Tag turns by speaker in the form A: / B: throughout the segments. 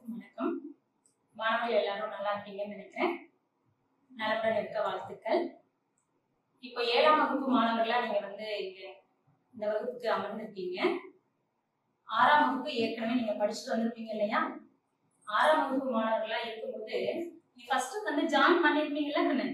A: அனைவருக்கும் வணக்கம் மாணவர்கள் எல்லாரும் நல்லா இருக்கீங்கன்னு நினைக்கிறேன் நலமுடன் இருக்க வாழ்த்துக்கள் இப்போ ஏழாம் வகுப்பு மாணவர்களா நீங்க வந்து இங்க இந்த வகுப்புக்கு அமர்ந்திருக்கீங்க ஆறாம் வகுப்பு ஏற்கனவே நீங்க படிச்சுட்டு வந்திருப்பீங்க இல்லையா ஆறாம் வகுப்பு மாணவர்களா இருக்கும்போது நீ ஃபர்ஸ்ட் வந்து ஜாயின் பண்ணிருப்பீங்கல்ல கண்ணு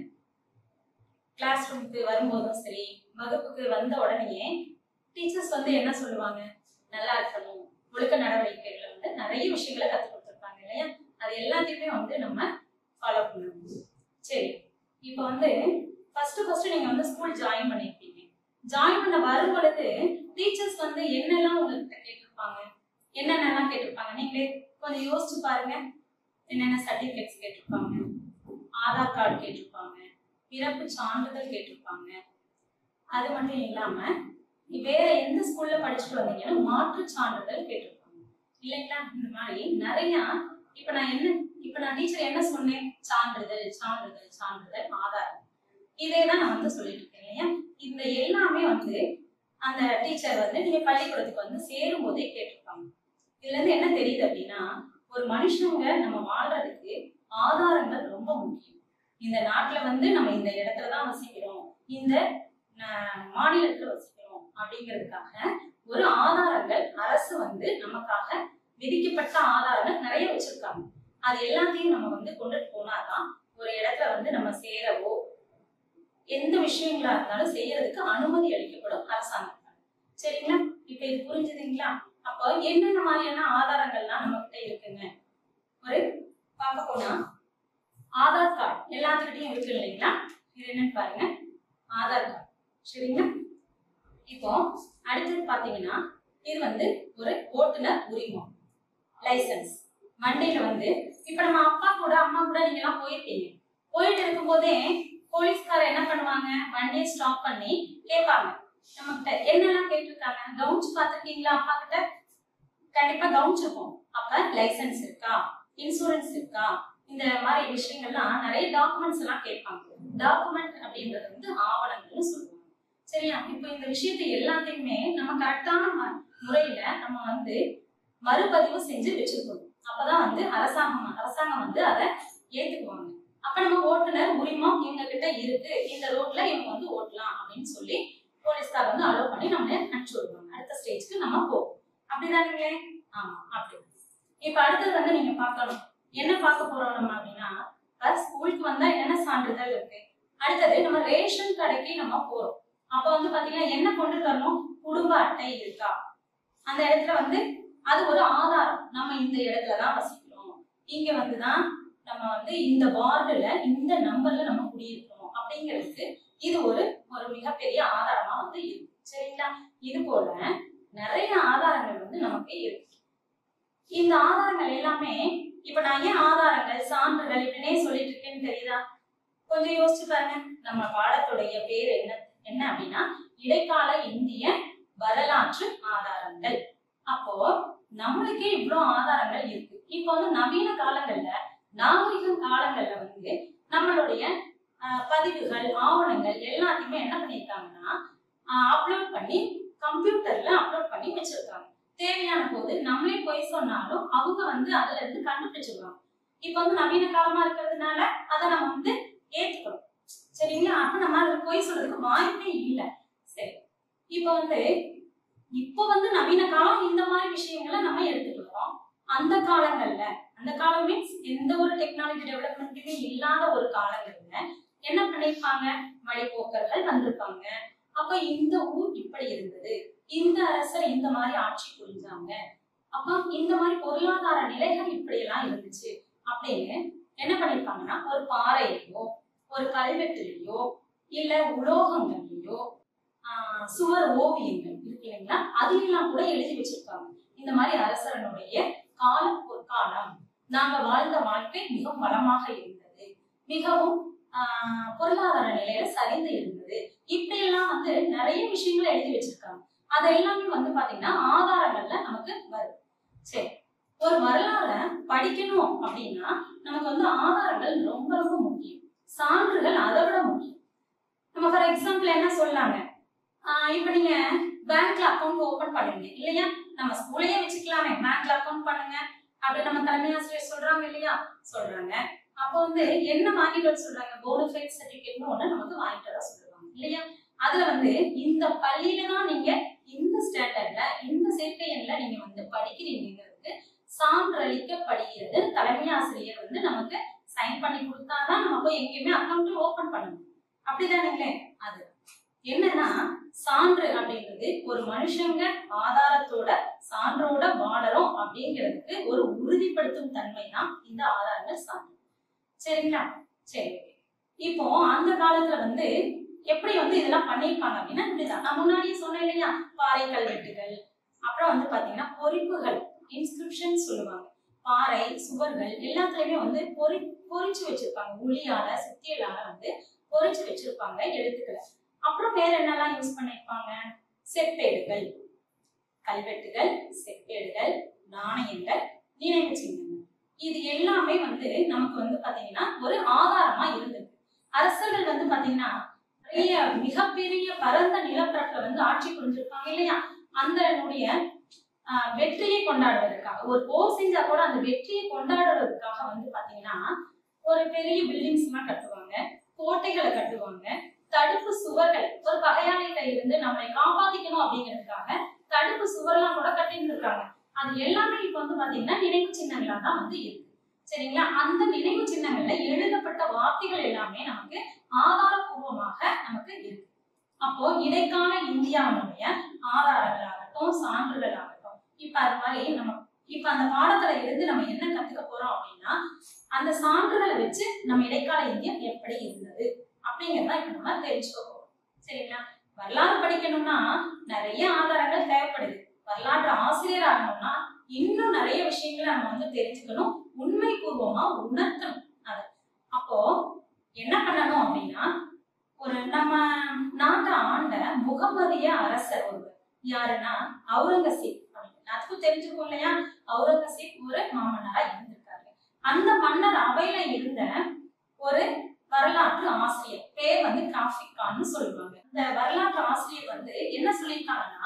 A: கிளாஸ் ரூமுக்கு வரும்போதும் சரி வகுப்புக்கு வந்த உடனேயே டீச்சர்ஸ் வந்து என்ன சொல்லுவாங்க நல்லா இருக்கணும் ஒழுக்க நடவடிக்கைகளை வந்து நிறைய விஷயங்களை கற்றுக் கொடுத்துருப்பாங்க இல்லையா அது எல்லாத்தையுமே வந்து நம்ம ஃபாலோ பண்ணணும் சரி இப்போ வந்து ஃபர்ஸ்ட் ஃபர்ஸ்ட் நீங்க வந்து ஸ்கூல் ஜாயின் பண்ணிருப்பீங்க ஜாயின் பண்ண வரும் பொழுது டீச்சர்ஸ் வந்து என்னெல்லாம் உங்ககிட்ட கேட்டிருப்பாங்க என்னென்னலாம் கேட்டிருப்பாங்க நீங்களே கொஞ்சம் யோசிச்சு பாருங்க என்னென்ன சர்டிஃபிகேட்ஸ் கேட்டிருப்பாங்க ஆதார் கார்டு கேட்டிருப்பாங்க பிறப்பு சான்றிதழ் கேட்டிருப்பாங்க அது மட்டும் இல்லாம வேற எந்த ஸ்கூல்ல படிச்சுட்டு வந்தீங்கன்னா மாற்று சான்றிதழ் கேட்டிருப்பாங்க இல்லைங்களா இந்த மாதிரி நிறைய இப்ப நான் என்ன இப்ப நான் டீச்சர் என்ன சொன்னேன் சான்றிதழ் சான்றிதழ் சான்றிதழ் ஆதாரம் இதே தான் நான் வந்து சொல்லிட்டு இருக்கேன் இல்லையா இந்த எல்லாமே வந்து அந்த டீச்சர் வந்து நீங்க பள்ளிக்கூடத்துக்கு வந்து சேரும் போதே கேட்டிருப்பாங்க இதுல இருந்து என்ன தெரியுது அப்படின்னா ஒரு மனுஷங்க நம்ம வாழ்றதுக்கு ஆதாரங்கள் ரொம்ப முக்கியம் இந்த நாட்டுல வந்து நம்ம இந்த இடத்துல தான் வசிக்கிறோம் இந்த அஹ், மாநிலத்துல வசிக்கிறோம் அப்படிங்கிறதுக்காக ஒரு ஆதாரங்கள் அரசு வந்து நமக்காக விதிக்கப்பட்ட ஆதாரங்கள் நிறைய வச்சிருக்காங்க அது எல்லாத்தையும் நம்ம வந்து கொண்டுட்டு போனாதான் ஒரு இடத்துல வந்து நம்ம சேரவோ எந்த விஷயங்களா இருந்தாலும் செய்யறதுக்கு அனுமதி அளிக்கப்படும் அரசாங்கத்தால் சரிங்களா இப்ப இது புரிஞ்சுதுங்களா அப்போ என்னென்ன மாதிரியான ஆதாரங்கள்லாம் நம்ம கிட்ட இருக்குங்க ஒரு பார்க்க போனா ஆதார் கார்டு எல்லாத்துக்கிட்டையும் இருக்கு இல்லைங்களா இது என்னன்னு பாருங்க ஆதார் கார்டு சரிங்களா இப்போ அடுத்தது பாத்தீங்கன்னா இது வந்து ஒரு ஓட்டுநர் உரிமம் லைசன்ஸ் வண்டியில வந்து இப்ப நம்ம அப்பா கூட அம்மா கூட நீங்க எல்லாம் போயிருக்கீங்க போயிட்டு இருக்கும்போதே போலீஸ்காரர் என்ன பண்ணுவாங்க வண்டியை ஸ்டாப் பண்ணி கேட்பாங்க நம்ம கிட்ட என்னெல்லாம் கேட்டிருக்காங்க கவுன்ஸ் பார்த்திருக்கீங்களா அப்பா கிட்ட கண்டிப்பா கவுன்ஸ் அப்ப லைசன்ஸ் இருக்கா இன்சூரன்ஸ் இருக்கா இந்த மாதிரி விஷயங்கள்லாம் நிறைய டாக்குமெண்ட்ஸ் எல்லாம் கேட்பாங்க டாக்குமெண்ட் அப்படின்றது வந்து ஆவணங்கள்னு சொல்லுவாங்க சரியா இப்போ இந்த விஷயத்தை எல்லாத்தையுமே நம்ம கரெக்டான ம- முறையில நம்ம வந்து மறுபதிவு செஞ்சு வச்சிருக்கணும் அப்பதான் வந்து அரசாங்கம் அரசாங்கம் வந்து அதை ஏத்துக்குவாங்க அப்ப நம்ம ஓட்டுநர் உரிமம் இவங்க கிட்ட இருக்கு இந்த ரோட்ல இவங்க வந்து ஓட்டலாம் அப்படின்னு சொல்லி போலீஸ்கார் வந்து அலோவ் பண்ணி நம்மள அனுப்பிச்சு விடுவாங்க அடுத்த ஸ்டேஜ்க்கு நம்ம போவோம் அப்படிதானுங்களே ஆமா அப்படி இப்ப அடுத்தது வந்து நீங்க பார்க்கணும் என்ன பார்க்க போறோம் நம்ம அப்படின்னா இப்ப ஸ்கூலுக்கு வந்தா என்னென்ன சான்றிதழ் இருக்கு அடுத்தது நம்ம ரேஷன் கடைக்கு நம்ம போறோம் அப்ப வந்து பாத்தீங்கன்னா என்ன கொண்டு வரணும் குடும்ப அட்டை இருக்கா அந்த இடத்துல வந்து அது ஒரு ஆதாரம் நம்ம இந்த இடத்துல தான் வசிக்கிறோம் இங்க வந்துதான் நம்ம வந்து இந்த வார்டுல இந்த நம்பர்ல நம்ம குடியிருக்கிறோம் அப்படிங்கிறதுக்கு இது ஒரு ஒரு மிகப்பெரிய ஆதாரமா வந்து இருக்கு சரிங்களா இது போல நிறைய ஆதாரங்கள் வந்து நமக்கு இருக்கு இந்த ஆதாரங்கள் எல்லாமே இப்ப நான் ஏன் ஆதாரங்கள் சான்றுகள் இப்படினே சொல்லிட்டு இருக்கேன்னு தெரியுதா கொஞ்சம் யோசிச்சு பாருங்க நம்ம பாடத்துடைய பேர் என்ன என்ன அப்படின்னா இடைக்கால இந்திய வரலாற்று ஆதாரங்கள் அப்போ நம்மளுக்கே இவ்வளவு ஆதாரங்கள் இருக்கு இப்போ வந்து நவீன காலங்கள்ல நாகரிக காலங்கள்ல வந்து நம்மளுடைய ஆஹ், பதிவுகள் ஆவணங்கள் எல்லாத்தையுமே என்ன பண்ணியிருக்காங்கன்னா அப்லோட் பண்ணி கம்ப்யூட்டர்ல அப்லோட் பண்ணி வச்சிருக்காங்க தேவையான போது நம்மளே போய் சொன்னாலும் அவங்க வந்து அதுல இருந்து கண்டுபிடிச்சிருவாங்க இப்போ வந்து நவீன காலமா இருக்கிறதுனால அதை நம்ம வந்து ஏத்துக்கணும் சரிங்களா அப்ப நம்ம அதுல போய் சொல்றதுக்கு வாய்ப்பே இல்லை சரி இப்போ வந்து இப்போ வந்து நவீன காலம் இந்த மாதிரி விஷயங்களை நம்ம எடுத்துட்டு வரோம் அந்த காலங்கள்ல அந்த காலம் மீன்ஸ் எந்த ஒரு டெக்னாலஜி டெவலப்மெண்ட்டுமே இல்லாத ஒரு காலங்கள்ல என்ன பண்ணிருப்பாங்க வழிபோக்கர்கள் வந்திருப்பாங்க அப்ப இந்த ஊர் இப்படி இருந்தது இந்த அரசர் இந்த மாதிரி ஆட்சி புரிஞ்சாங்க அப்ப இந்த மாதிரி பொருளாதார நிலைகள் இப்படி எல்லாம் இருந்துச்சு அப்படின்னு என்ன பண்ணிருப்பாங்கன்னா ஒரு பாறையிலையோ ஒரு கல்வெட்டுலையோ இல்ல உலோகங்கள்லயோ ஆஹ் சுவர் ஓவியங்கள் இருக்கு இல்லைங்களா அதுலெல்லாம் கூட எழுதி வச்சிருக்காங்க இந்த மாதிரி அரசரனுடைய காலம் பொற்காலம் நாங்க வாழ்ந்த வாழ்க்கை மிகவும் வளமாக இருந்தது மிகவும் ஆஹ் பொருளாதார நிலையில சரிந்து இருந்தது இப்படி எல்லாம் வந்து நிறைய விஷயங்களை எழுதி வச்சிருக்காங்க அது எல்லாமே வந்து பாத்தீங்கன்னா ஆதாரங்கள்ல நமக்கு வருது சரி ஒரு வரலாறை படிக்கணும் அப்படின்னா நமக்கு வந்து ஆதாரங்கள் ரொம்ப ரொம்ப முக்கியம் சான்றுகள் அதை விட முக்கியம் நம்ம ஃபார் எக்ஸாம்பிள் என்ன சொல்லாங்க ஆஹ் இப்ப நீங்க பேங்க்ல அக்கௌண்ட் ஓபன் பண்ணுவீங்க இல்லையா நம்ம ஸ்கூலையே வச்சுக்கலாமே பேங்க்ல அக்கௌண்ட் பண்ணுங்க அப்படி நம்ம தலைமை ஆசிரியர் சொல்றாங்க இல்லையா சொல்றாங்க அப்போ வந்து என்ன வாங்கிட்டு வர சொல்றாங்க போனஃபைட் சர்டிபிகேட்னு ஒண்ணு நமக்கு வாங்கிட்டு வர சொல்றாங்க இல்லையா அதுல வந்து இந்த பள்ளியில தான் நீங்க இந்த ஸ்டாண்டர்ட்ல இந்த சேர்க்கை எண்ல நீங்க வந்து படிக்கிறீங்கிறதுக்கு சான்றளிக்கப்படுகிறது தலைமை ஆசிரியர் வந்து நமக்கு சைன் பண்ணி கொடுத்தாதான் நம்ம போய் எங்கேயுமே அக்கௌண்ட் ஓபன் பண்ணணும் அப்படிதானுங்களே அது என்னன்னா சான்று அப்படின்றது ஒரு மனுஷங்க ஆதாரத்தோட சான்றோட வாழறோம் அப்படிங்கிறதுக்கு ஒரு உறுதிப்படுத்தும் தன்மை தான் இந்த ஆதாரங்கள் சான்று சரிங்களா சரி okay. இப்போ அந்த காலத்துல வந்து எப்படி வந்து இதெல்லாம் பண்ணியிருப்பாங்க அப்படின்னா இப்படிதான் நான் முன்னாடியே சொன்னேன் இல்லையா பாறை கல்வெட்டுகள் அப்புறம் வந்து பாத்தீங்கன்னா பொறிப்புகள் இன்ஸ்கிரிப்ஷன் சொல்லுவாங்க பாறை சுவர்கள் எல்லாத்துலயுமே வந்து பொறி பொறிச்சு வச்சிருப்பாங்க உளியால சுத்தியலால வந்து பொறிச்சு வச்சிருப்பாங்க எழுத்துக்களை அப்புறம் வேற என்னெல்லாம் யூஸ் பண்ணிருப்பாங்க செப்பேடுகள் கல்வெட்டுகள் செப்பேடுகள் நாணயங்கள் நினைவு சின்னங்கள் இது எல்லாமே வந்து நமக்கு வந்து பாத்தீங்கன்னா ஒரு ஆதாரமா இருந்தது அரசர்கள் வந்து பாத்தீங்கன்னா நிறைய மிகப்பெரிய பரந்த நிலப்பரப்புல வந்து ஆட்சி புரிஞ்சிருப்பாங்க இல்லையா அந்த ஆஹ் வெற்றியை கொண்டாடுவதற்காக ஒரு போர் செஞ்சா கூட அந்த வெற்றியை கொண்டாடுறதுக்காக வந்து பாத்தீங்கன்னா ஒரு பெரிய பில்டிங்ஸ் எல்லாம் கட்டுவாங்க கோட்டைகளை கட்டுவாங்க தடுப்பு சுவர்கள் ஒரு பகையாளிகிட்ட இருந்து நம்மளை காப்பாத்திக்கணும் அப்படிங்கிறதுக்காக தடுப்பு சுவர்லாம் கூட கட்டிட்டு இருக்காங்க அது எல்லாமே இப்ப வந்து பாத்தீங்கன்னா நினைவு சின்னங்களா தான் வந்து இருக்கு சரிங்களா அந்த நினைவு சின்னங்கள்ல எழுதப்பட்ட வார்த்தைகள் எல்லாமே நமக்கு ஆதாரபூர்வமாக நமக்கு இருக்கு அப்போ இடைக்கால இந்தியாவுடைய ஆதாரங்களாகட்டும் சான்றுகள் ஆகட்டும் இப்ப அது மாதிரி நம்ம இப்ப அந்த பாடத்துல இருந்து நம்ம என்ன கத்துக்க போறோம் அப்படின்னா அந்த சான்றுகளை வச்சு நம்ம இடைக்கால இந்தியா எப்படி இருந்தது அப்படிங்கறத இப்ப நம்ம தெரிஞ்சுக்க போறோம் சரிங்களா வரலாறு படிக்கணும்னா நிறைய ஆதாரங்கள் தேவைப்படுது வரலாற்று ஆசிரியர் ஆகணும்னா இன்னும் நிறைய விஷயங்களை நம்ம வந்து தெரிஞ்சுக்கணும் உண்மை பூர்வமா உணர்த்தணும் அது அப்போ என்ன பண்ணணும் அப்படின்னா ஒரு நம்ம நாட்டை ஆண்ட முகமதிய அரசர் ஒருவர் யாருன்னா அவுரங்கசீப் அப்படின்னு அதுக்கும் தெரிஞ்சுக்கோ இல்லையா அவுரங்கசீப் ஒரு மாமன்னரா இருந்திருக்காரு அந்த மன்னர் அவையில இருந்த ஒரு வரலாற்று ஆசிரியர் பேர் வந்து காஃபிக் கான்னு சொல்லுவாங்க இந்த வரலாற்று ஆசிரியர் வந்து என்ன சொல்லியிருக்காங்கன்னா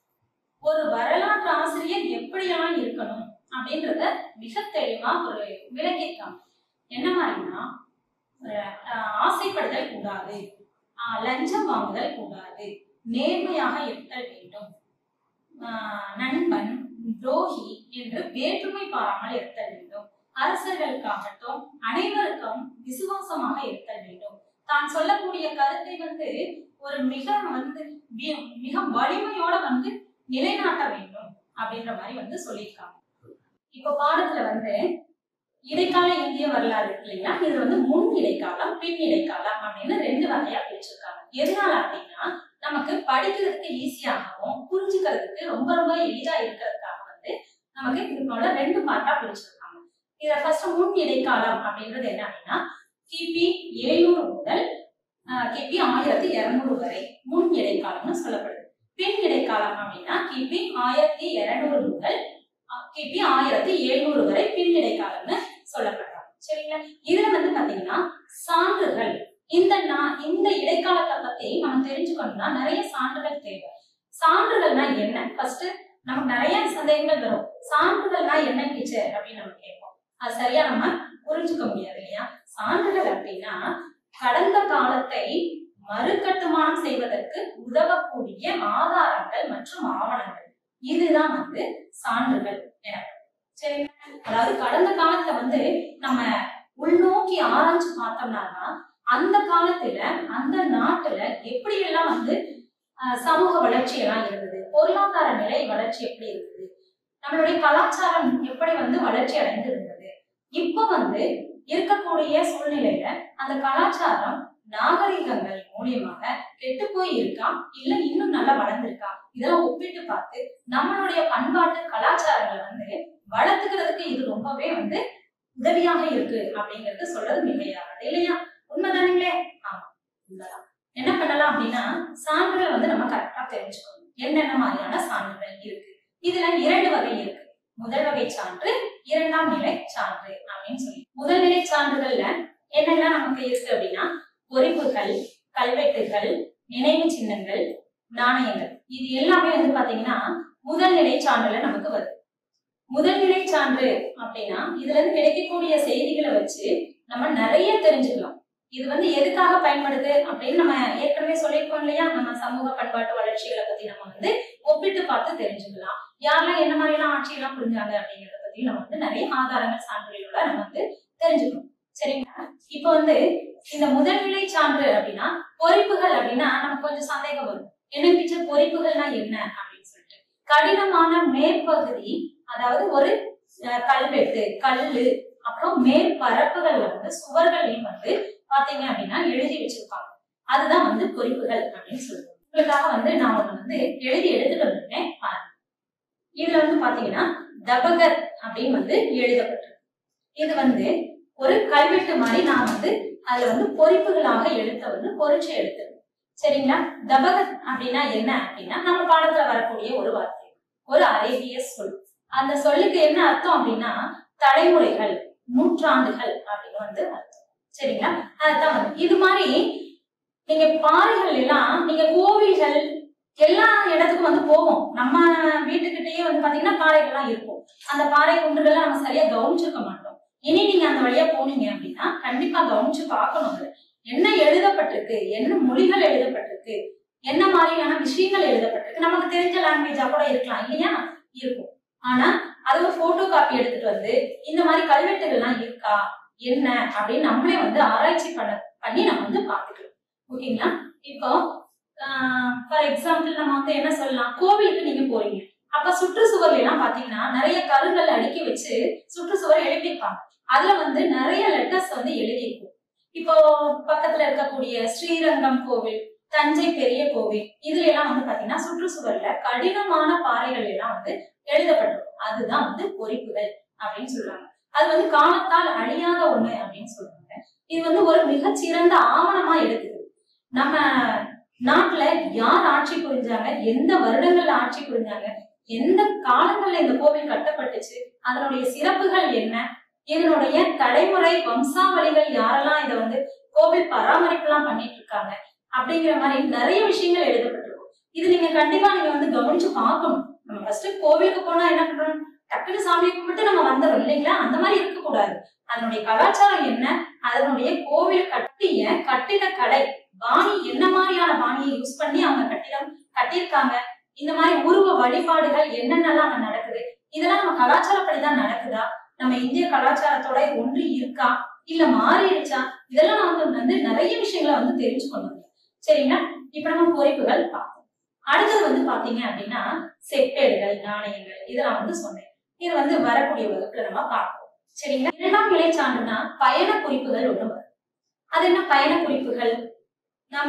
A: ஒரு வரலாற்று ஆசிரியர் எப்படியெல்லாம் இருக்கணும் அப்படின்றத மிக தெளிவா ஒரு விளக்கியிருக்காங்க என்ன மாதிரினா அஹ் ஆசைப்படுதல் கூடாது ஆஹ் லஞ்சம் வாங்குதல் கூடாது நேர்மையாக இருத்தல் வேண்டும் ஆஹ் நண்பன் துரோகி என்று வேற்றுமை பாராமல் இருத்தல் வேண்டும் அரசர்களுக்காகட்டும் அனைவருக்கும் விசுவாசமாக இருத்தல் வேண்டும் தான் சொல்லக்கூடிய கருத்தை வந்து ஒரு மிக வந்து வி- மிக வலிமையோட வந்து நிலைநாட்ட வேண்டும் அப்படின்ற மாதிரி வந்து சொல்லியிருக்காங்க இப்ப பாடத்துல வந்து இடைக்கால இந்திய வரலாறு இருக்கு இல்லைங்களா இது வந்து முன் இடைக்காலம் பின் இடைக்காலம் அப்படின்னு ரெண்டு வகையா பிரிச்சிருக்காங்க எதனால அப்படின்னா நமக்கு படிக்கிறதுக்கு ஈஸியாகவும் புரிஞ்சுக்கிறதுக்கு ரொம்ப ரொம்ப எளிதா இருக்கிறதுக்காக வந்து நமக்கு இதோட ரெண்டு பார்ட்டா பிரிச்சிருக்காங்க இதுல ஃபர்ஸ்ட் முன் இடைக்காலம் அப்படின்றது என்ன அப்படின்னா கிபி எழுநூறு முதல் ஆஹ், கிபி ஆயிரத்தி இருநூறு வரை முன் இடைக்காலம்னு சொல்லப்படுது பின் இடைக்காலம் அப்படின்னா கிபி ஆயிரத்தி இருநூறு முதல் ஆஹ், கிபி ஆயிரத்தி எழுநூறு வரை பின் இடைக்காலம்னு சொல்லப்படுறாங்க சரிங்களா இதுல வந்து பாத்தீங்கன்னா சான்றுகள் இந்த நான் இந்த இடைக்காலத்தை பத்தி நம்ம தெரிஞ்சுக்கணும்னா நிறைய சான்றுகள் தேவை சான்றுகள்னா என்ன ஃபர்ஸ்ட் நமக்கு நிறைய சந்தேகங்கள் வரும் சான்றுகள்னா என்ன டீச்சர் அப்படின்னு நம்ம கேட்போம் அது சரியா நம்ம புரிஞ்சுக்க முடியாது இல்லையா சான்றுகள் அப்படின்னா கடந்த காலத்தை மறுகட்டுமானம் செய்வதற்கு உதவக்கூடிய ஆதாரங்கள் மற்றும் ஆவணங்கள் இதுதான் வந்து சான்றுகள் எனப்படும் சரிங்களா அதாவது கடந்த காலத்தை வந்து நம்ம உள்நோக்கி ஆராய்ச்சி பார்த்தோம்னா தான் அந்த காலத்துல அந்த நாட்டுல எப்படி எல்லாம் வந்து ஆஹ், சமூக வளர்ச்சி எல்லாம் இருந்தது பொருளாதார நிலை வளர்ச்சி எப்படி இருந்தது நம்மளுடைய கலாச்சாரம் எப்படி வந்து வளர்ச்சி அடைந்து இருந்தது இப்போ வந்து இருக்கக்கூடிய சூழ்நிலையில அந்த கலாச்சாரம் நாகரிகங்கள் மூலியமாக கெட்டு போய் இருக்கா இல்ல இன்னும் நல்லா வளர்ந்திருக்கா இதெல்லாம் ஒப்பிட்டு பார்த்து நம்மளுடைய பண்பாட்டு கலாச்சாரங்களை வந்து வளர்த்துக்கிறதுக்கு இது ரொம்பவே வந்து உதவியாக இருக்கு அப்படிங்கறது சொல்றது மிகையானது இல்லையா உண்மைதானுங்களே ஆமா உண்மைதான் என்ன பண்ணலாம் அப்படின்னா சான்றுகள் வந்து நம்ம கரெக்டா தெரிஞ்சுக்கணும் என்னென்ன மாதிரியான சான்றுகள் இருக்கு இதுல இரண்டு வகை இருக்கு முதல் வகை சான்று இரண்டாம் நிலை சான்று அப்படின்னு சொல்லி முதல் நிலை சான்றுகள்ல என்னெல்லாம் நமக்கு இருக்கு அப்படின்னா பொறிப்புகள் கல்வெட்டுகள் நினைவு சின்னங்கள் நாணயங்கள் இது எல்லாமே வந்து பாத்தீங்கன்னா முதல் நிலை சான்றுல நமக்கு வருது முதல்நிலை சான்று அப்படின்னா இதுல இருந்து கிடைக்கக்கூடிய செய்திகளை வச்சு நம்ம நிறைய தெரிஞ்சுக்கலாம் இது வந்து எதுக்காக பயன்படுது அப்படின்னு நம்ம ஏற்கனவே சொல்லியிருக்கோம் இல்லையா நம்ம சமூக பண்பாட்டு வளர்ச்சிகளை பத்தி நம்ம வந்து ஒப்பிட்டு பார்த்து தெரிஞ்சுக்கலாம் யாரெல்லாம் என்ன மாதிரிலாம் ஆட்சியெல்லாம் புரிஞ்சாங்க அப்படிங்கறத பத்தி நம்ம வந்து நிறைய ஆதாரங்கள் சான்றுகளோட நம்ம வந்து தெரிஞ்சுக்கணும் சரிங்களா இப்போ வந்து இந்த முதல்நிலை சான்று அப்படின்னா பொறிப்புகள் அப்படின்னா நமக்கு கொஞ்சம் சந்தேகம் வரும் என்ன டீச்சர் பொறிப்புகள்னா என்ன அப்படின்னு சொல்லிட்டு கடினமான மேற்பகுதி அதாவது ஒரு அஹ், கல்வெட்டு கல்லு அப்புறம் மேற்பரப்புகள்ல வந்து சுவர்களையும் வந்து பாத்தீங்க அப்படின்னா எழுதி வச்சிருப்பாங்க அதுதான் வந்து பொறிப்புகள் அப்படின்னு சொல்லுவாங்க உங்களுக்காக வந்து நான் ஒண்ணு வந்து எழுதி எடுத்துட்டு வந்திருக்கேன் பாருங்க இதுல வந்து பாத்தீங்கன்னா தபகர் அப்படின்னு வந்து எழுதப்பட்டிருக்கு இது வந்து ஒரு கல்வெட்டு மாதிரி நான் வந்து அதுல வந்து பொறிப்புகளாக எழுத்த வந்து பொறிச்சு எடுத்தது சரிங்களா தபகத் அப்படின்னா என்ன அப்படின்னா நம்ம பாடத்துல வரக்கூடிய ஒரு வார்த்தை ஒரு அரேபிய சொல் அந்த சொல்லுக்கு என்ன அர்த்தம் அப்படின்னா தலைமுறைகள் நூற்றாண்டுகள் அப்படின்னு வந்து அர்த்தம் சரிங்களா அதுதான் வந்து இது மாதிரி நீங்க பாறைகள் எல்லாம் நீங்க கோவில்கள் எல்லா இடத்துக்கும் வந்து போவோம் நம்ம வீட்டுக்கிட்டயே வந்து பாத்தீங்கன்னா பாறைகள்லாம் இருக்கும் அந்த பாறை குன்றுகள்லாம் நம்ம சரியா கவனிச்சிருக்க மாட்டோம் இனி நீங்க அந்த வழியா போனீங்க அப்படின்னா கண்டிப்பா கவனிச்சு பார்க்கணும் அதுல என்ன எழுதப்பட்டிருக்கு என்ன மொழிகள் எழுதப்பட்டிருக்கு என்ன மாதிரியான விஷயங்கள் எழுதப்பட்டிருக்கு நமக்கு தெரிஞ்ச லாங்குவேஜா கூட இருக்கலாம் இல்லையா இருக்கும் ஆனா அது ஒரு போட்டோ காப்பி எடுத்துட்டு வந்து இந்த மாதிரி கல்வெட்டுகள்லாம் இருக்கா என்ன அப்படின்னு நம்மளே வந்து ஆராய்ச்சி பண்ண பண்ணி நம்ம வந்து பார்த்துக்கலாம் ஓகேங்களா இப்போ ஃபார் எக்ஸாம்பிள் நம்ம வந்து என்ன சொல்லலாம் கோவிலுக்கு நீங்க போறீங்க அப்ப சுற்றுச்சுவர்ல எல்லாம் பாத்தீங்கன்னா நிறைய கருங்கள் அடுக்கி வச்சு சுற்றுச்சுவர் எழுப்பியிருப்பாங்க அதுல வந்து நிறைய லெட்டர்ஸ் வந்து எழுதியிருக்கும் இப்போ பக்கத்துல இருக்கக்கூடிய ஸ்ரீரங்கம் கோவில் தஞ்சை பெரிய கோவில் இதுல எல்லாம் வந்து பாத்தீங்கன்னா சுற்றுச்சுவர்ல கடினமான பாறைகள் எல்லாம் வந்து எழுதப்பட்டிருக்கும் அதுதான் வந்து பொறிப்புகள் அப்படின்னு சொல்றாங்க அது வந்து காலத்தால் அழியாத ஒண்ணு அப்படின்னு சொல்றாங்க இது வந்து ஒரு மிகச்சிறந்த ஆவணமா இருக்குது நம்ம நாட்டுல யார் ஆட்சி புரிஞ்சாங்க எந்த வருடங்கள்ல ஆட்சி புரிஞ்சாங்க எந்த காலங்கள்ல இந்த கோவில் கட்டப்பட்டுச்சு அதனுடைய சிறப்புகள் என்ன இதனுடைய தலைமுறை வம்சாவளிகள் யாரெல்லாம் இதை வந்து கோவில் பராமரிப்புலாம் பண்ணிட்டு இருக்காங்க அப்படிங்கிற மாதிரி நிறைய விஷயங்கள் எழுதப்பட்டிருக்கும் இது நீங்க கண்டிப்பா நீங்க வந்து கவனிச்சு பார்க்கணும் நம்ம ஃபர்ஸ்ட் கோவிலுக்கு போனா என்ன பண்றோம் டக்குனு சாமியை கும்பிட்டு நம்ம வந்துடும் இல்லைங்களா அந்த மாதிரி இருக்கக்கூடாது அதனுடைய கலாச்சாரம் என்ன அதனுடைய கோவில் கட்டிய கட்டிட கலை பாணி என்ன மாதிரியான பாணியை யூஸ் பண்ணி அவங்க கட்டிடம் கட்டியிருக்காங்க இந்த மாதிரி உருவ வழிபாடுகள் என்னென்னலாம் அங்க நடக்குது இதெல்லாம் நம்ம கலாச்சாரப்படிதான் நடக்குதா நம்ம இந்திய கலாச்சாரத்தோட ஒன்று இருக்கா இல்ல மாறிடுச்சா இதெல்லாம் நம்ம வந்து நிறைய விஷயங்களை வந்து தெரிஞ்சுக்கணும் சரிங்களா இப்ப நம்ம பொறிப்புகள் பார்ப்போம் அடுத்தது வந்து பாத்தீங்க அப்படின்னா செப்பேடுகள் நாணயங்கள் இதெல்லாம் வந்து சொன்னேன் இது வந்து வரக்கூடிய வகுப்புல நம்ம பார்ப்போம் சரிங்களா இரண்டாம் நிலை சான்றுனா பயண குறிப்புகள் ஒண்ணு வரும் அது என்ன பயண குறிப்புகள் நம்ம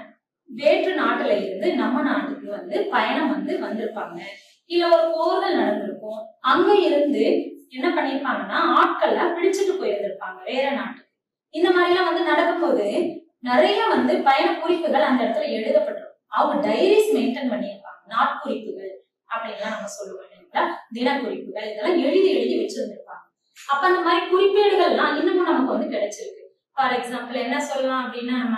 A: வேற்று நாட்டுல இருந்து நம்ம நாட்டுக்கு வந்து பயணம் வந்து வந்திருப்பாங்க இல்ல ஒரு போர்கள் நடந்திருக்கும் அங்க இருந்து என்ன பண்ணிருப்பாங்கன்னா ஆட்களை பிடிச்சிட்டு போயிருந்திருப்பாங்க வேற நாட்டுக்கு இந்த மாதிரி எல்லாம் வந்து நடக்கும்போது நிறைய வந்து பயண குறிப்புகள் அந்த இடத்துல எழுதப்பட்டிருக்கும் அவங்க டைரிஸ் மெயின்டைன் பண்ணியிருப்பாங்க நாட்குறிப்புகள் அப்படின்லாம் நம்ம சொல்லுவோம் இல்லைங்களா தினக்குறிப்புகள் இதெல்லாம் எழுதி எழுதி வச்சிருந்திருப்பாங்க அப்ப அந்த மாதிரி குறிப்பேடுகள்லாம் இன்னமும் நமக்கு வந்து கிடைச்சிருக்கு ஃபார் எக்ஸாம்பிள் என்ன சொல்லலாம் அப்படின்னா நம்ம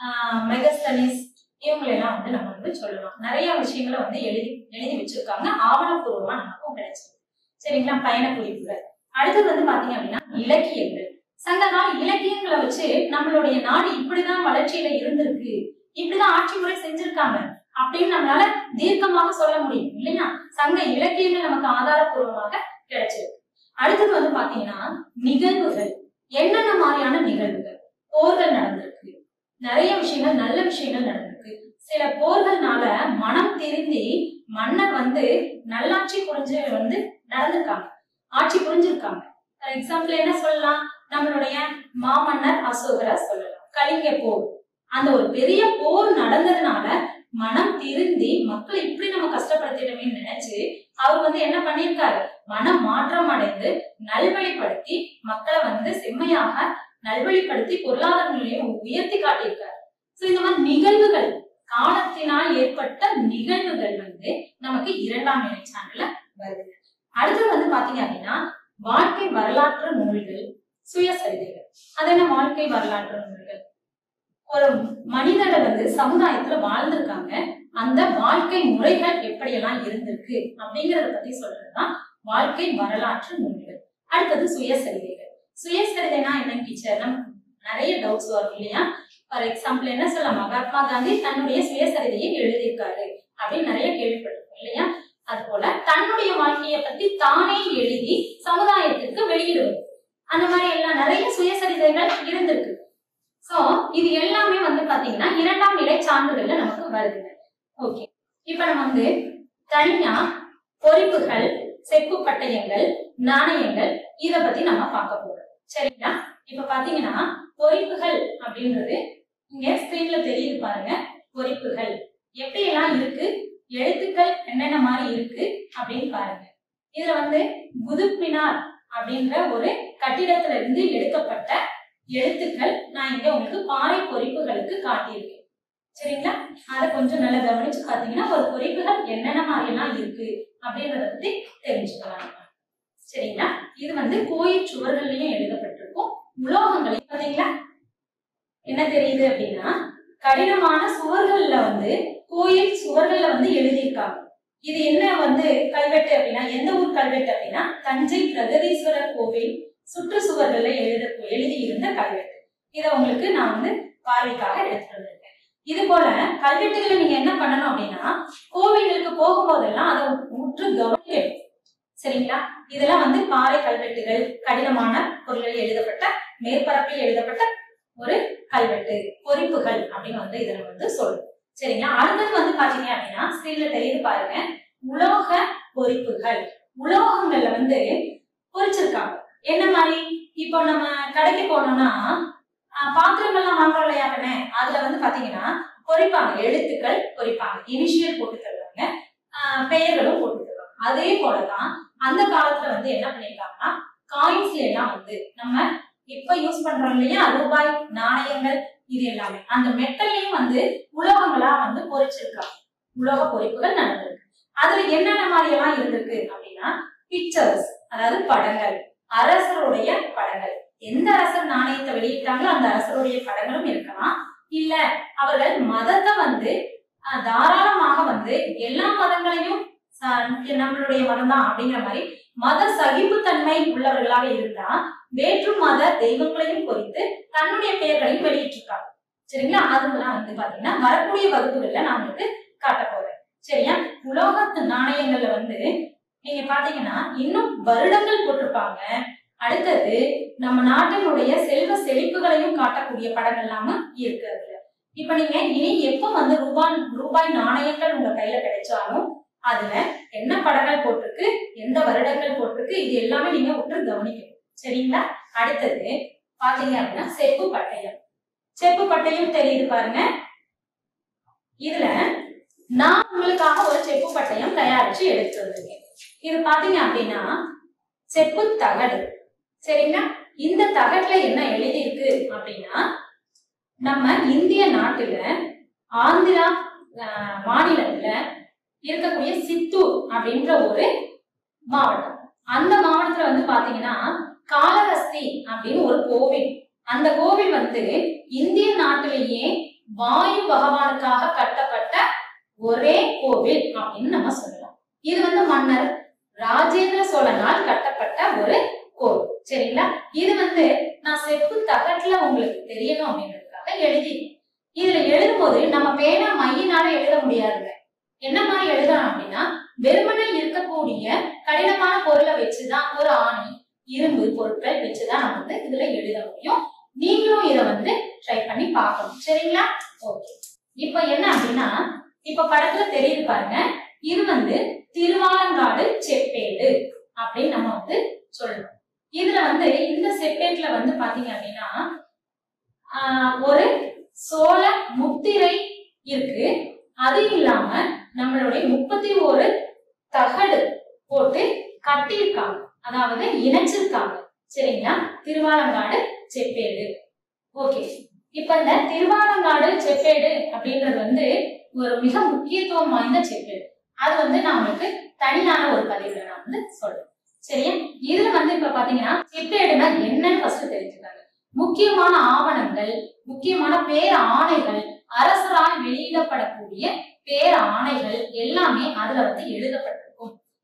A: மெகஸ்தனிஸ் இவங்களெல்லாம் வந்து நம்ம வந்து சொல்லலாம் நிறைய விஷயங்களை வந்து எழுதி எழுதி வச்சிருக்காங்க ஆவணப்பூர்வமா நமக்கும் கிடைச்சிருக்கு சரிங்களா பயண குறிப்புகள் அடுத்தது வந்து பாத்தீங்க அப்படின்னா இலக்கியங்கள் சங்க கால இலக்கியங்களை வச்சு நம்மளுடைய நாடு இப்படிதான் வளர்ச்சியில இருந்திருக்கு இப்படிதான் ஆட்சி முறை செஞ்சிருக்காங்க அப்படின்னு நம்மளால தீர்க்கமாக சொல்ல முடியும் இல்லையா சங்க இலக்கியங்கள் நமக்கு ஆதாரப்பூர்வமாக கிடைச்சிருக்கு அடுத்தது வந்து பாத்தீங்கன்னா நிகழ்வுகள் என்னென்ன மாதிரியான நிகழ்வுகள் போர்கள் நடந்திருக்கு நிறைய விஷயங்கள் நல்ல விஷயங்கள் நடந்திருக்கு சில போர்கள்னால மனம் திருந்தி மன்னர் வந்து நல்லாட்சி புரிஞ்சு வந்து நடந்திருக்காங்க ஆட்சி புரிஞ்சிருக்காங்க ஃபார் எக்ஸாம்பிள் என்ன சொல்லலாம் நம்மளுடைய மாமன்னர் அசோகரை சொல்லலாம் கலிங்க போர் அந்த ஒரு பெரிய போர் நடந்ததுனால மனம் திருந்தி மக்களை இப்படி நம்ம கஷ்டப்படுத்திடமே நினைச்சு அவர் வந்து என்ன பண்ணியிருக்காரு மனம் மாற்றம் அடைந்து நல்வழிப்படுத்தி மக்களை வந்து செம்மையாக நல்வழிப்படுத்தி பொருளாதார நிலையை உயர்த்தி காட்டியிருக்காரு சோ இந்த மாதிரி நிகழ்வுகள் காலத்தினால் ஏற்பட்ட நிகழ்வுகள் வந்து நமக்கு இரண்டாம் நிலை சான்றுல வருது அடுத்து வந்து பாத்தீங்க அப்படின்னா வாழ்க்கை வரலாற்று நூல்கள் சுயசரிதைகள் அது என்ன வாழ்க்கை வரலாற்று நூல்கள் ஒரு மனிதரை வந்து சமுதாயத்துல வாழ்ந்திருக்காங்க அந்த வாழ்க்கை முறைகள் எப்படியெல்லாம் இருந்திருக்கு அப்படிங்கறத பத்தி சொல்றதுதான் வாழ்க்கை வரலாற்று நூல்கள் அடுத்தது சுயசரிதைகள் சுயசரிதைனா என்னன்னு டீச்சர் நமக்கு நிறைய டவுட்ஸ் வரும் இல்லையா ஃபார் எக்ஸாம்பிள் என்ன சொல்லலாம் மகாத்மா காந்தி தன்னுடைய சுயசரிதையை எழுதியிருக்காரு அப்படின்னு நிறைய கேள்விப்பட்டிருக்கோம் இல்லையா அது போல தன்னுடைய வாழ்க்கையை பத்தி தானே எழுதி சமுதாயத்திற்கு வெளியிடுவது அந்த மாதிரி எல்லாம் நிறைய சுயசரிதைகள் இருந்திருக்கு சோ இது எல்லாமே வந்து பாத்தீங்கன்னா இரண்டாம் நிலை சான்றுகள்ல நமக்கு வருதுங்க ஓகே இப்ப நம்ம வந்து தனியா பொறிப்புகள் செப்பு பட்டயங்கள் நாணயங்கள் இத பத்தி நம்ம பார்க்க போறோம் சரிங்களா இப்ப பாத்தீங்கன்னா பொறிப்புகள் அப்படின்றது இங்க ஸ்கிரீன்ல தெரியுது பாருங்க பொறிப்புகள் எப்படி எல்லாம் இருக்கு எழுத்துக்கள் என்னென்ன மாதிரி இருக்கு அப்படின்னு பாருங்க இதுல வந்து குதுப்பினார் அப்படின்ற ஒரு கட்டிடத்துல இருந்து எடுக்கப்பட்ட எழுத்துக்கள் நான் இங்க உங்களுக்கு பாறை பொறிப்புகளுக்கு காட்டியிருக்கேன் சரிங்களா அதை கொஞ்சம் நல்லா கவனிச்சு பாத்தீங்கன்னா ஒரு பொறிப்புகள் என்னென்ன மாதிரி எல்லாம் இருக்கு அப்படின்றத பத்தி தெரிஞ்சுக்கலாம் நம்ம. சரிங்களா இது வந்து கோயில் சுவர்கள்லயும் எழுதப்பட்டிருக்கும் உலோகங்களையும் பாத்தீங்களா என்ன தெரியுது அப்படின்னா கடினமான சுவர்கள்ல வந்து கோயில் சுவர்கள்ல வந்து எழுதியிருக்காங்க இது என்ன வந்து கல்வெட்டு அப்படின்னா எந்த ஊர் கல்வெட்டு அப்படின்னா தஞ்சை பிரகதீஸ்வரர் கோவில் சுற்றுச்சுவர்கள்ல எழுத எழுதி இருந்த கல்வெட்டு இதை உங்களுக்கு நான் வந்து பார்வைக்காக எடுத்துட்டு வந்திருக்கேன் இது போல கல்வெட்டுகளை நீங்க என்ன பண்ணணும் அப்படின்னா கோவில்களுக்கு போகும்போதெல்லாம் அதை உற்று கவனிக்கணும் சரிங்களா இதெல்லாம் வந்து பாறை கல்வெட்டுகள் கடினமான பொருள்களில் எழுதப்பட்ட மேற்பரப்பில் எழுதப்பட்ட ஒரு கல்வெட்டு பொறிப்புகள் அப்படின்னு வந்து இதுல வந்து சொல்லுவோம் சரிங்களா அடுத்தது வந்து பாத்தீங்க அப்படின்னா ஸ்கிரீன்ல தெரியுது பாருங்க உலோக பொறிப்புகள் உலோகங்கள்ல வந்து பொறிச்சிருக்காங்க என்ன மாதிரி இப்போ நம்ம கடைக்கு போனோம்னா ஆஹ், பாத்திரங்கள்லாம் வாங்குறோம் இல்லையா கண்ணே அதுல வந்து பாத்தீங்கன்னா பொறிப்பாங்க எழுத்துக்கள் பொறிப்பாங்க இனிஷியல் போட்டு தருவாங்க ஆஹ், பெயர்களும் போட்டு தருவாங்க அதே போலதான் அந்த காலத்துல வந்து என்ன பண்ணிருக்காங்கன்னா காயின்ஸ்ல எல்லாம் வந்து நம்ம இப்ப யூஸ் பண்றோம் இல்லையா ரூபாய் நாணயங்கள் இது எல்லாமே அந்த மெட்டல்லையும் வந்து உலோகங்களா வந்து பொறிச்சிருக்காங்க உலோக பொறிப்புகள் நடந்திருக்கு அதுல என்னென்ன மாதிரி எல்லாம் இருந்திருக்கு அப்படின்னா பிக்சர்ஸ் அதாவது படங்கள் அரசருடைய படங்கள் எந்த அரசர் நாணயத்தை வெளியிட்டாங்களோ அந்த அரசருடைய படங்களும் இருக்கலாம் இல்ல அவர்கள் மதத்தை வந்து அஹ், தாராளமாக வந்து எல்லா மதங்களையும் ச- நம்மளுடைய மதம் தான் அப்படிங்கிற மாதிரி மத சகிப்புத்தன்மை உள்ளவர்களாக இருந்தா வேற்று மத தெய்வங்களையும் குறித்து தன்னுடைய பெயர்களையும் வெளியிட்டிருக்காங்க சரிங்களா அதுலாம் வந்து பாத்தீங்கன்னா வரக்கூடிய வகுப்புகள்ல நான் உங்களுக்கு காட்ட போறேன் சரியா உலோகத்து நாணயங்கள்ல வந்து நீங்க பாத்தீங்கன்னா இன்னும் வருடங்கள் போட்டிருப்பாங்க அடுத்தது நம்ம நாட்டினுடைய செல்வ செழிப்புகளையும் காட்டக்கூடிய படங்கள் எல்லாம இருக்கு அதுல இப்ப நீங்க இனி எப்ப வந்து ரூபாய் ரூபாய் நாணயங்கள் உங்க கையில கிடைச்சாலும் அதுல என்ன படங்கள் போட்டிருக்கு எந்த வருடங்கள் போட்டிருக்கு இது எல்லாமே நீங்க உற்று கவனிக்கணும் சரிங்களா அடுத்தது பாத்தீங்க அப்படின்னா செப்பு பட்டயம் செப்பு பட்டயம் தெரியுது பாருங்க இதுல நான் உங்களுக்காக ஒரு செப்பு பட்டயம் தயாரிச்சு எடுத்து வந்திருக்கேன் இது பாத்தீங்க அப்படின்னா செப்பு தகடு சரிங்களா இந்த தகட்டுல என்ன எழுதியிருக்கு அப்படின்னா நம்ம இந்திய நாட்டுல ஆந்திரா ஆஹ், மாநிலத்துல இருக்கக்கூடிய சித்தூர் அப்படின்ற ஒரு மாவட்டம் அந்த மாவட்டத்துல வந்து பாத்தீங்கன்னா காளஹஸ்தி அப்படின்னு ஒரு கோவில் அந்த கோவில் வந்து இந்திய நாட்டிலேயே வாயு பகவானுக்காக கட்டப்பட்ட ஒரே கோவில் அப்படின்னு நம்ம சொல்லலாம் இது வந்து மன்னர் ராஜேந்திர சோழனால் கட்டப்பட்ட ஒரு கோவில் சரிங்களா இது வந்து நான் செப்பு தகட்டுல உங்களுக்கு தெரியணும் அப்படின்றதுக்காக எழுதி இதுல எழுதும்போது நம்ம பேனா மையினால எழுத முடியாதுங்க என்ன மாதிரி எழுதலாம் அப்படின்னா வெறுமனே இருக்கக்கூடிய கடினமான பொருளை வச்சுதான் ஒரு ஆணி இரும்பு பொருட்கள் வச்சுதான் நம்ம வந்து இதுல எழுத முடியும் நீங்களும் இதை வந்து ட்ரை பண்ணி பார்க்கணும் சரிங்களா ஓகே இப்போ என்ன அப்படின்னா இப்ப படத்துல தெரியுது பாருங்க இது வந்து திருவாலங்காடு செப்பேடு அப்படின்னு நம்ம வந்து சொல்லணும் இதுல வந்து இந்த செப்பேட்ல வந்து பாத்தீங்க அப்படின்னா ஆஹ், ஒரு சோழ முத்திரை இருக்கு அது இல்லாம நம்மளுடைய முப்பத்தி ஒரு தகடு போட்டு கட்டியிருக்காங்க அதாவது இணைச்சிருக்காங்க சரிங்களா திருவாலங்காடு செப்பேடு ஓகே இப்ப இந்த திருவாலங்காடு செப்பேடு அப்படின்றது வந்து ஒரு மிக முக்கியத்துவம் வாய்ந்த செப்பேடு அது வந்து நான் உங்களுக்கு தனியான ஒரு பதிவுல நான் வந்து சொல்றேன் சரியா இதுல வந்து இப்ப பாத்தீங்கன்னா செப்பேடுனா என்னன்னு ஃபர்ஸ்ட் தெரிஞ்சுக்காங்க முக்கியமான ஆவணங்கள் முக்கியமான பேர் ஆணைகள் அரசரால் வெளியிடப்படக்கூடிய பேர் ஆணைகள் எல்லாமே அதுல வந்து எழுதப்பட்டிருக்கும்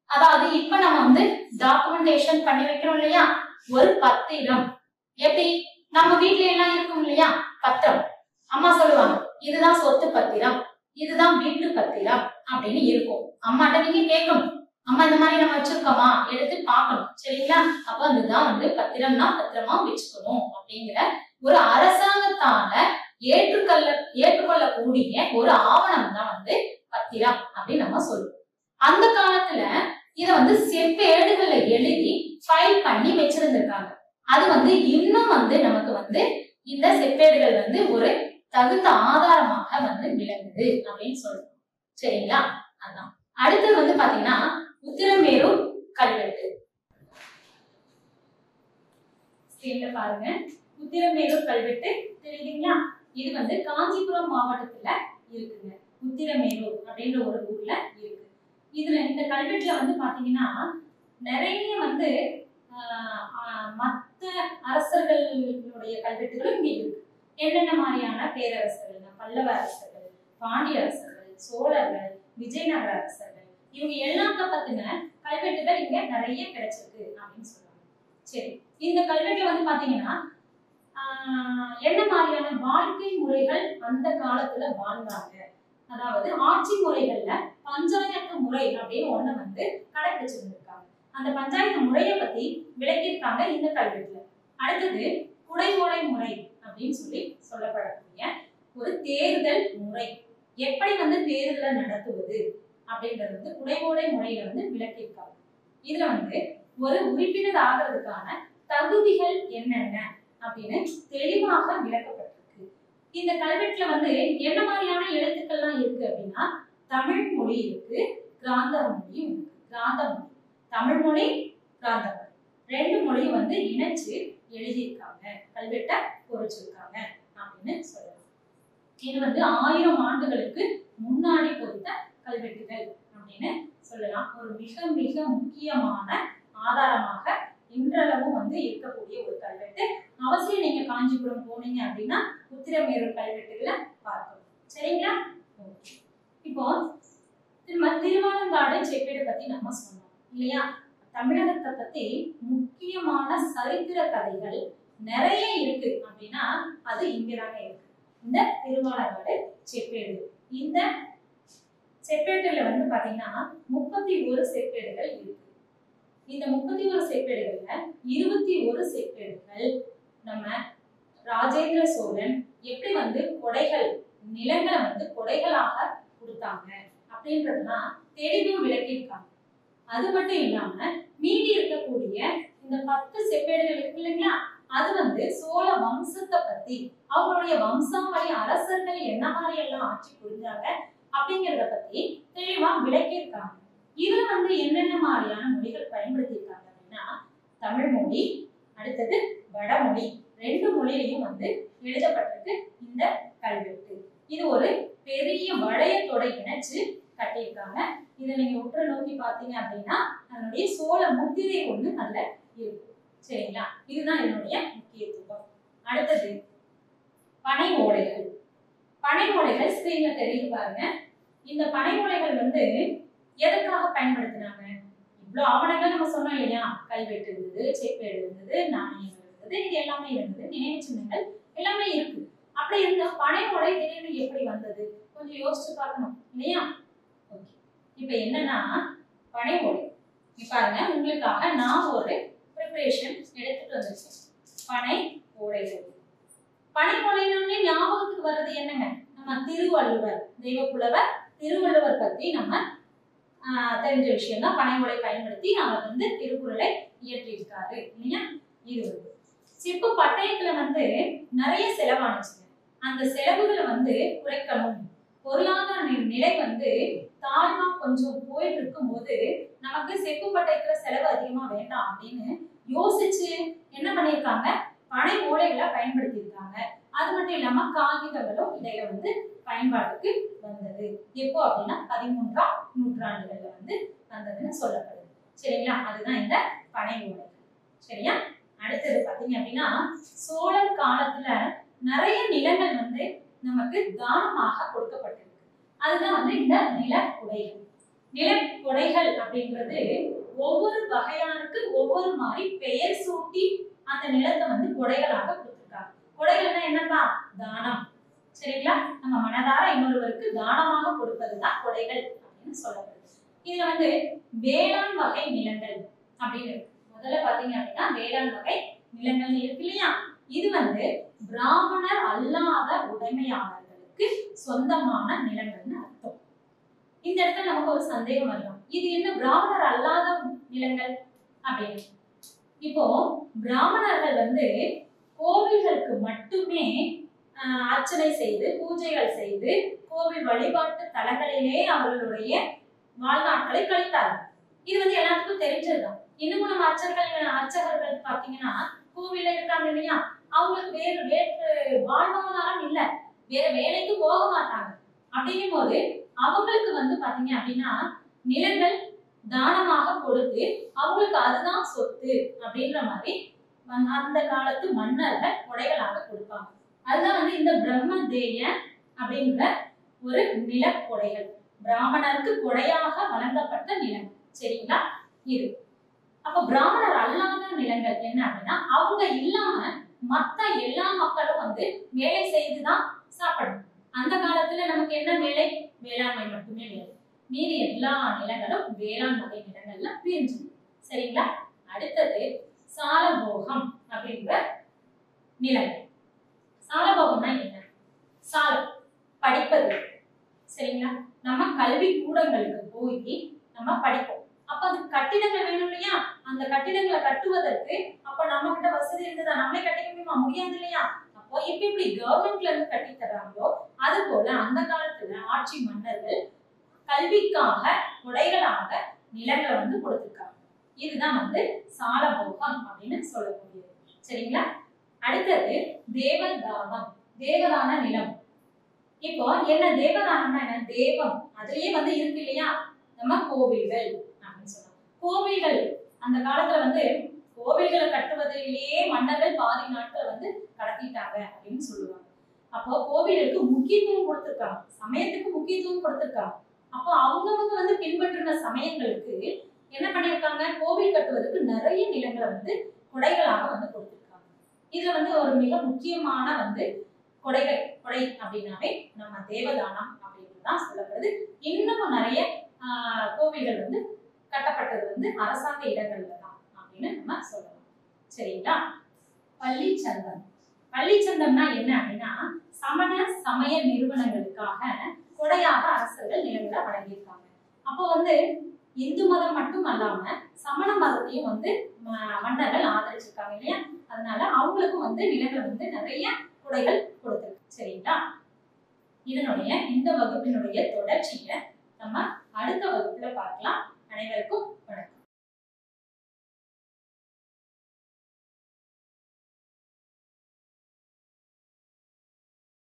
A: அதாவது இப்ப நம்ம வந்து டாக்குமெண்டேஷன் பண்ணி வைக்கிறோம் இல்லையா ஒரு பத்திரம் எப்படி நம்ம வீட்ல எல்லாம் இருக்கும் இல்லையா பத்திரம் அம்மா சொல்லுவாங்க இதுதான் சொத்து பத்திரம் இதுதான் வீட்டு பத்திரம் அப்படின்னு இருக்கும் அம்மாட்ட நீங்க கேட்கணும் அம்மா இந்த மாதிரி நம்ம வச்சிருக்கோமா எடுத்து பார்க்கணும் சரிங்களா அப்ப அதுதான் வந்து பத்திரம்னா பத்திரமா வச்சுக்கணும் அப்படிங்கிற ஒரு அரசாங்கத்தால ஏற்றுக்கொள்ள ஏற்றுக்கொள்ளக்கூடிய ஒரு ஆவணம் தான் வந்து பத்திரம் அப்படின்னு நம்ம சொல்லுவோம் அந்த காலத்துல இத வந்து செப்பேடுகளை எழுதி ஃபைல் பண்ணி வச்சிருந்திருக்காங்க அது வந்து இன்னும் வந்து நமக்கு வந்து இந்த செப்பேடுகள் வந்து ஒரு தகுந்த ஆதாரமாக வந்து விளங்குது அப்படின்னு சொல்றோம் சரிங்களா அதான் அடுத்து வந்து பாத்தீங்கன்னா உத்திரமேரூர் கல்வெட்டு ஸ்கிரீன்ல பாருங்க உத்திரமேரூர் கல்வெட்டு தெரியுதுங்களா இது வந்து காஞ்சிபுரம் மாவட்டத்துல இருக்குங்க உத்திரமேரூர் அப்படின்ற ஒரு ஊர்ல இருக்கு இதுல இந்த கல்வெட்டுல வந்து பாத்தீங்கன்னா நிறைய வந்து ஆஹ், ஆஹ், மத்த அரசர்களுடைய கல்வெட்டுகளும் இங்க இருக்கு என்னென்ன மாதிரியான பேரரசர்கள் பல்லவ அரசர்கள் பாண்டிய அரசர்கள் சோழர்கள் விஜயநகர அரசர்கள் இவங்க எல்லாத்த பத்தின கல்வெட்டுகள் இங்க நிறைய கிடைச்சிருக்கு அப்படின்னு சொல்றாங்க சரி இந்த கல்வெட்டுல வந்து பாத்தீங்கன்னா ஆஹ், என்ன மாதிரியான வாழ்க்கை முறைகள் அந்த காலத்துல வாழ்ந்தாங்க அதாவது ஆட்சி முறைகள்ல பஞ்சாயத்து முறை அப்படின்னு ஒண்ணு வந்து கடைபிடிச்சிருந்திருக்காங்க அந்த பஞ்சாயத்து முறையை பத்தி விளக்கியிருக்காங்க இந்த கல்வெட்டுல அடுத்தது குடைவோலை முறை அப்படின்னு சொல்லி சொல்லப்படக்கூடிய ஒரு தேர்தல் முறை எப்படி வந்து தேர்தலை நடத்துவது அப்படின்றது வந்து குடைவோலை முறையில வந்து விளக்கியிருக்காங்க இதுல வந்து ஒரு உறுப்பினர் ஆகிறதுக்கான தகுதிகள் என்னென்ன அப்படின்னு தெளிவாக விளக்கப்பட்டிருக்கு இந்த கல்வெட்டுல வந்து என்ன மாதிரியான எழுத்துக்கள்லாம் இருக்கு அப்படின்னா தமிழ் மொழி இருக்கு கிராந்த மொழியும் இருக்கு கிராந்த மொழி தமிழ் மொழி கிராந்த மொழி ரெண்டு மொழியும் வந்து இணைச்சு எழுதியிருக்காங்க கல்வெட்டை பொறிச்சிருக்காங்க அப்படின்னு சொல்லலாம் இது வந்து ஆயிரம் ஆண்டுகளுக்கு முன்னாடி பொறுத்த கல்வெட்டுகள் அப்படின்னு சொல்லலாம் ஒரு மிக மிக முக்கியமான ஆதாரமாக இன்றளவும் வந்து இருக்கக்கூடிய ஒரு கல்வெட்டு அவசியம் நீங்க காஞ்சிபுரம் போனீங்க அப்படின்னா உத்திரமேரூர் கல்வெட்டுகளை பார்க்கணும் சரிங்களா Okay. இப்போ திரும்ப திருவாலங்காடு செப்பேடு பத்தி நம்ம சொன்னோம் இல்லையா தமிழகத்தை பத்தி முக்கியமான சரித்திர கதைகள் நிறைய இருக்கு அப்படின்னா அது இங்கதாங்க இருக்கு இந்த திருவாலங்காடு செப்பேடு இந்த செப்பேடுல வந்து பாத்தீங்கன்னா முப்பத்தி ஒரு செப்பேடுகள் இருக்கு இந்த முப்பத்தி ஒரு செப்பேடுகள்ல இருபத்தி ஒரு செப்பேடுகள் நம்ம ராஜேந்திர சோழன் எப்படி வந்து கொடைகள் நிலங்களை வந்து கொடைகளாக கொடுத்தாங்க அப்படின்றதெல்லாம் தெளிவா விளக்கியிருக்காங்க அது மட்டும் இல்லாம மீதி இருக்கக்கூடிய இந்த பத்து செப்பேடுகள் இருக்கு இல்லைங்களா அது வந்து சோழ வம்சத்தை பத்தி அவங்களுடைய வம்சாவளி அரசர்கள் என்ன மாதிரி எல்லாம் ஆட்சி புரிஞ்சாங்க அப்படிங்கிறத பத்தி தெளிவா விளக்கியிருக்காங்க இதுல வந்து என்னென்ன மாதிரியான மொழிகள் பயன்படுத்தியிருக்காங்க அப்படின்னா தமிழ் மொழி அடுத்தது வடமொழி ரெண்டு மொழியிலையும் வந்து எழுதப்பட்டிருக்கு இந்த கல்வெட்டு இது ஒரு பெரிய வளையத்தோட இணைச்சு கட்டியிருக்காங்க இதை நீங்க உற்று நோக்கி பார்த்தீங்க அப்படின்னா அதனுடைய சோழ முத்திரை ஒண்ணு அதுல இருக்கும் சரிங்களா இதுதான் இதனுடைய முக்கியத்துவம் அடுத்தது பனை ஓலைகள் பனை ஓலைகள் ஸ்கிரீன்ல தெரியுது பாருங்க இந்த பனை ஓலைகள் வந்து எதற்காக பயன்படுத்தினாங்க இவ்வளவு ஆவணங்கள் நம்ம சொன்னோம் இல்லையா கல்வெட்டு இருந்தது செப்பேடு இருந்தது நாணயங்கள் இருந்தது இது எல்லாமே இருந்தது நினைவு சின்னங்கள் எல்லாமே இருக்கு அப்படி இருந்த பனை ஓலை திடீர்னு எப்படி வந்தது கொஞ்சம் யோசிச்சு பார்க்கணும் இல்லையா ஓகே இப்போ என்னன்னா பனை ஓலை இங்க பாருங்க உங்களுக்காக நான் ஒரு ப்ரிப்பரேஷன் எடுத்துட்டு வந்திருக்கேன் பனை ஓலைகள் பனை ஓலைன்னு ஞாபகத்துக்கு வர்றது என்னங்க நம்ம திருவள்ளுவர் தெய்வப்புலவர் திருவள்ளுவர் பத்தி நம்ம ஆஹ், தெரிஞ்ச விஷயம் தான் பனை ஓலை பயன்படுத்தி அவர் வந்து திருக்குறளை இயற்றியிருக்காரு இல்லையா இது வந்து சிப்பு பட்டயத்துல வந்து நிறைய செலவானுச்சுங்க அந்த செலவுகளை வந்து குறைக்கணும் பொருளாதார நி- நிலை வந்து தாழ்வா கொஞ்சம் போயிட்டு இருக்கும்போது நமக்கு செப்பு பட்டயத்துல செலவு அதிகமா வேண்டாம் அப்படின்னு யோசிச்சு என்ன பண்ணியிருக்காங்க பனை ஓலைகளை பயன்படுத்தியிருக்காங்க அது மட்டும் இல்லாம காகிதங்களும் இடையில வந்து பயன்பாட்டுக்கு வந்தது எப்போ அப்படின்னா பதிமூன்றாம் நூற்றாண்டுகள்ல வந்து வந்ததுன்னு சொல்லப்படுது சரிங்களா அதுதான் இந்த பனை ஓலைகள் சரியா அடுத்தது பாத்தீங்க அப்படின்னா சோழர் காலத்துல நிறைய நிலங்கள் வந்து நமக்கு தானமாக கொடுக்கப்பட்டிருக்கு அதுதான் வந்து இந்த நில உடைகள் நிலக்கொடைகள் அப்படின்றது ஒவ்வொரு வகையானுக்கு ஒவ்வொரு மாதிரி பெயர் சூட்டி அந்த நிலத்தை வந்து கொடைகளாக கொடுத்திருக்காங்க கொடைகள்னா என்னப்பா தானம் சரிங்களா நம்ம மனதார இன்னொருவருக்கு தானமாக கொடுப்பதுதான் கொடைகள் அப்படின்னு சொல்லப்படுது இதுல வந்து வேளாண் வகை நிலங்கள் அப்படின்னு இருக்கு முதல்ல பாத்தீங்க அப்படின்னா வேளாண் வகை நிலங்கள் இருக்கு இல்லையா இது வந்து பிராமணர் அல்லாத உடைமையாளர்களுக்கு சொந்தமான நிலங்கள்னு அர்த்தம் இந்த இடத்துல நமக்கு ஒரு சந்தேகம் வரலாம் இது என்ன பிராமணர் அல்லாத நிலங்கள் அப்படின்னு இப்போ பிராமணர்கள் வந்து கோவில்களுக்கு மட்டுமே ஆஹ், அர்ச்சனை செய்து பூஜைகள் செய்து கோவில் வழிபாட்டு தலங்களிலே அவர்களுடைய வாழ்நாட்களை கழித்தார்கள் இது வந்து எல்லாத்துக்கும் தெரிஞ்சதுதான் இன்னமும் நம்ம அர்ச்சகர்கள் அர்ச்சகர்கள் பாத்தீங்கன்னா கோவில்ல இருக்காங்க இல்லையா அவங்களுக்கு வேறு வேறு வாழ்வாதாரம் இல்ல வேற வேலைக்கு போக மாட்டாங்க அப்படிங்கும் போது அவங்களுக்கு வந்து பாத்தீங்க அப்படின்னா நிலங்கள் தானமாக கொடுத்து அவங்களுக்கு அதுதான் சொத்து அப்படின்ற மாதிரி வந்து அந்த காலத்து மன்னர்கள் கொடைகளாக கொடுப்பாங்க அதுதான் வந்து இந்த பிரம்மதேய அப்படின்ற ஒரு நிலக்கொடைகள் பிராமணருக்கு கொடையாக வழங்கப்பட்ட நிலம் சரிங்களா இது அப்ப பிராமணர் அல்லாத நிலங்கள் என்ன அப்படின்னா அவங்க இல்லாம மத்த எல்லா மக்களும் வந்து வேலை செய்துதான் சாப்பிடணும் அந்த காலத்துல நமக்கு என்ன வேலை வேளாண்மை மட்டுமே வேலை மீதி எல்லா நிலங்களும் வேளாண் வகை நிலங்கள்ல பிரிஞ்சு சரிங்களா அடுத்தது சாலபோகம் அப்படின்ற நிலம் சாலபோகம்னா என்ன சாலம் படிப்பது சரிங்களா நம்ம கல்வி கூடங்களுக்கு போய் நம்ம படிப்போம் அப்ப அதுக்கு கட்டிடங்கள் வேணும் இல்லையா அந்த கட்டிடங்களை கட்டுவதற்கு அப்ப நம்ம கிட்ட வசதி இருந்ததா நம்மளே கட்டிக்க முடியுமா முடியாது இல்லையா அப்போ இப்ப இப்படி கவர்மெண்ட்ல இருந்து கட்டி தர்றாங்களோ அது போல அந்த காலத்துல ஆட்சி மன்னர்கள் கல்விக்காக கொடைகளாக நிலங்களை வந்து கொடுத்திருக்காங்க இதுதான் வந்து சாலபோகம் அப்படின்னு சொல்லக்கூடியது சரிங்களா அடுத்தது தேவதானம் தேவதான நிலம் இப்போ என்ன தேவதானம்னா என்ன தேவம் அதுலயே வந்து இருக்கு இல்லையா நம்ம கோவில்கள் அப்படின்னு சொல்லலாம் கோவில்கள் அந்த காலத்துல வந்து கோவில்களை கட்டுவதிலேயே மன்னர்கள் பாதி நாட்கள் வந்து கடத்திட்டாங்க அப்படின்னு சொல்லுவாங்க அப்போ கோவிலுக்கு முக்கியத்துவம் கொடுத்திருக்காங்க சமயத்துக்கு முக்கியத்துவம் கொடுத்திருக்காங்க அப்போ அவங்கவங்க வந்து பின்பற்றின சமயங்களுக்கு என்ன பண்ணியிருக்காங்க கோவில் கட்டுவதற்கு நிறைய நிலங்களை வந்து கொடைகளாக வந்து கொடுத்திருக்காங்க இதுல வந்து ஒரு மிக முக்கியமான வந்து கொடைகள் கொடை அப்படின்னாவே நம்ம தேவதானம் அப்படின்னு தான் சொல்லப்படுது இன்னமும் நிறைய ஆஹ், கோவில்கள் வந்து கட்டப்பட்டது வந்து அரசாங்க இடங்கள்ல தான் அப்படின்னு நம்ம சொல்லலாம் சரிங்களா பள்ளிச்சந்தம் பள்ளிச்சந்தம்னா என்ன அப்படின்னா சமண சமய நிறுவனங்களுக்காக கொடையாக அரசர்கள் நிலங்களை வழங்கியிருக்காங்க அப்போ வந்து இந்து மதம் மட்டும் அல்லாம சமண மதத்தையும் வந்து ம- மன்னர்கள் ஆதரிச்சிருக்காங்க இல்லையா அதனால அவங்களுக்கும் வந்து நிலங்கள் வந்து நிறைய கொடைகள் கொடுத்திருக்கு சரிங்களா இதனுடைய இந்த வகுப்பினுடைய தொடர்ச்சியை நம்ம